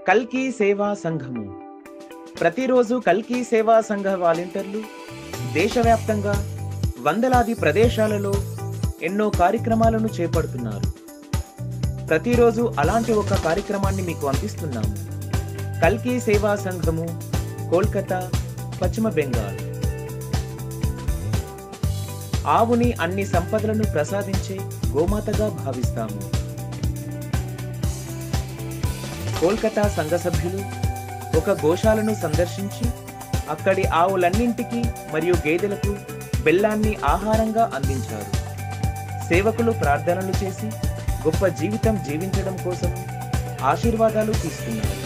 కల్కి సేవా సంఘము ప్రతిరోజు కల్కి సేవా సంఘ వాలంటీర్లు దేశవ్యాప్తంగా వందలాది ప్రదేశాలలో ఎన్నో కార్యక్రమాలను చేపడుతున్నారు ప్రతిరోజు అలాంటి ఒక కార్యక్రమాన్ని మీకు అందిస్తున్నాము కల్కి సేవా సంఘము కోల్కతా పశ్చిమ బెంగాల్ ఆవుని అన్ని సంపదలను ప్రసాదించే గోమాతగా భావిస్తాము కోల్కతా సంఘ సభ్యులు ఒక గోశాలను సందర్శించి అక్కడి ఆవులన్నింటికి మరియు గేదెలకు బెల్లాన్ని ఆహారంగా అందించారు సేవకులు ప్రార్థనలు చేసి గొప్ప జీవితం జీవించడం కోసం ఆశీర్వాదాలు తీసుకున్నారు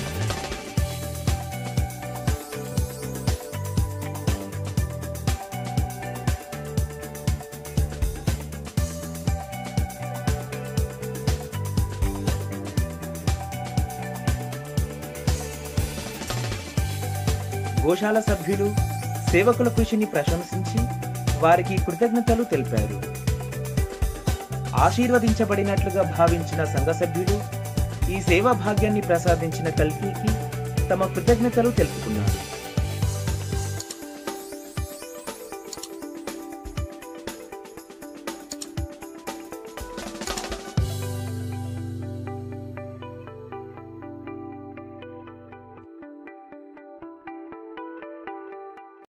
గోశాల సభ్యులు సేవకుల కృషిని ప్రశంసించి వారికి కృతజ్ఞతలు తెలిపారు ఆశీర్వదించబడినట్లుగా భావించిన సంఘ సభ్యులు ఈ సేవా భాగ్యాన్ని ప్రసాదించిన కల్కీకి తమ కృతజ్ఞతలు తెలుపుకున్నారు